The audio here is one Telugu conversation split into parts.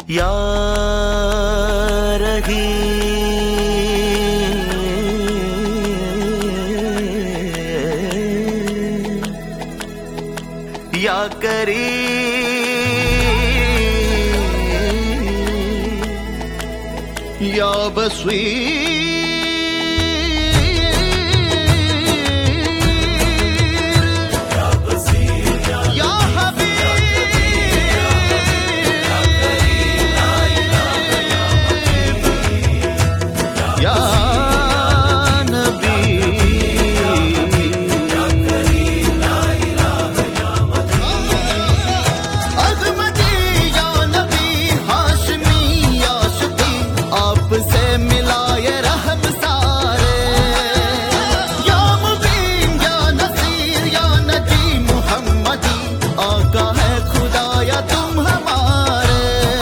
या रही या करी या बसवी या हबीब या नबी अजमती या नबी हाशमी या शफी आपसे मिलाए रहम सारे या मुबीन या नसीर या नजी मुहम्मदी आका है खुदा या तुम हमारे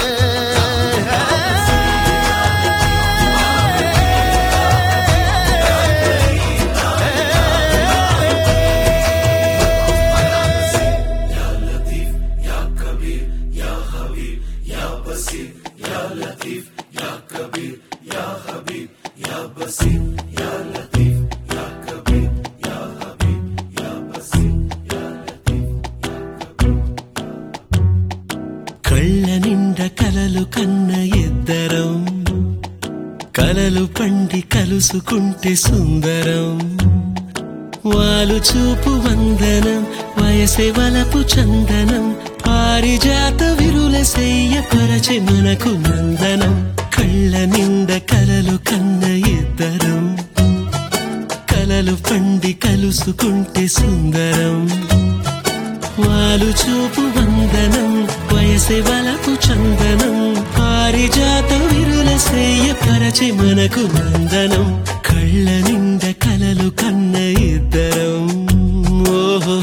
కళ్ళ నిండ కలలు కన్న ఇద్దరం కలలు పండి కలుసుకుంటే సుందరం వాలు చూపు వందనం వయసే వలపు చందనం పారిజాత విరుల సెయ్య పరచె మనకు నందనం కళ్ళ నిండ కలలు కన్న ఇద్దరం కలలు పండి కలుసుకుంటే సుందరం వాలు చూపు వందనం వయసే వలపు చందనం పారిజాత విరుల సేయ పరచి మనకు నందనం కళ్ళ నిండ కలలు కన్న ఇద్దరం ఓహో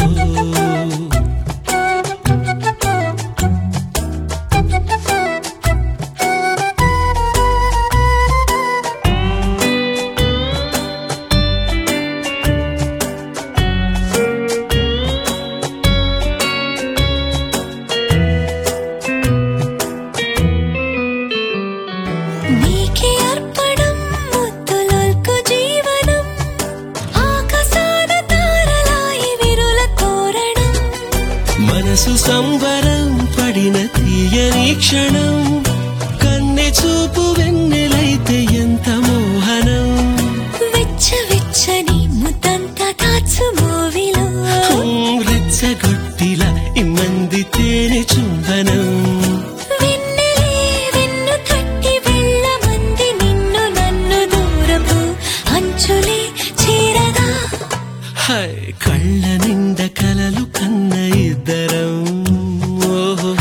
నీకే అర్పణం ముద్దులకు జీవనం ఆకాశాన తారలాయి విరుల తోరణం మనసు సంబరం పడిన తీయని క్షణం కన్నె చూపు వెన్నెలైతే ఎంత మోహనం వెచ్చ వెచ్చని ముద్దంతా దాచు మూవిలో రెచ్చగొట్టిలా ఇమ్మంది తేనె చుంబనం వెన్నెలే వెన్ను తట్టి వెళ్ళమంది నిన్ను నన్ను దూరపు అంచులే చేరగా హై కళ్ళ నిండ కలలు కన్న ఇద్దరం ఓహో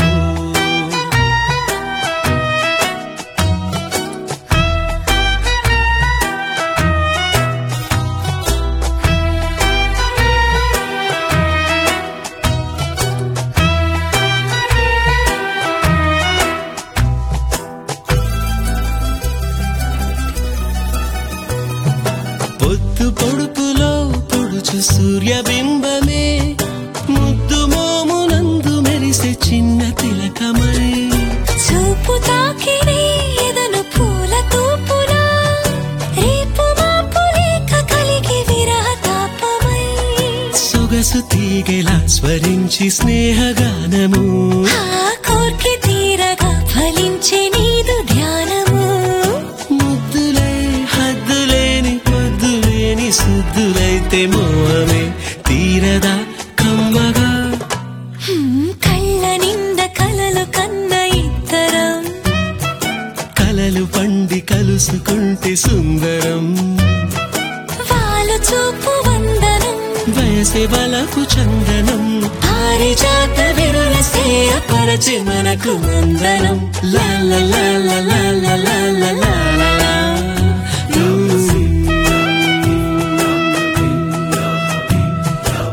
పొద్దు పొడుపులో పొడుచు సూర్యబింబమే ముద్దు మోమునందు మెరిసే చిన్న తిలకమై చూపు తాకినే ఎదను పూల తూపులా రేపు మాపు లేక కలిగి విరహ తాపమై సొగసు తీగెలా స్వరించి స్నేహగానము ఆ కోర్కె తీరగా ఫలించే నీదు ధ్యానము ముద్దులై హద్దులేని పొద్దులేని సుద్దులైతే మోహమే తీరదా కమ్మగా హ్మ్, కళ్ళ నింద కలలు కన్న ఇద్దరం కలలు పండి కలుసుకుంటే సుందరం వాళ్ళు చూపు వందనం వయసే బలపు చందనం పారిజాత విరుల సేయ పరచి మనకు నందనం లా లా లా లా లా లా లా లా లా లా లా.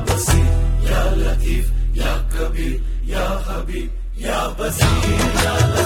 మ్మ్.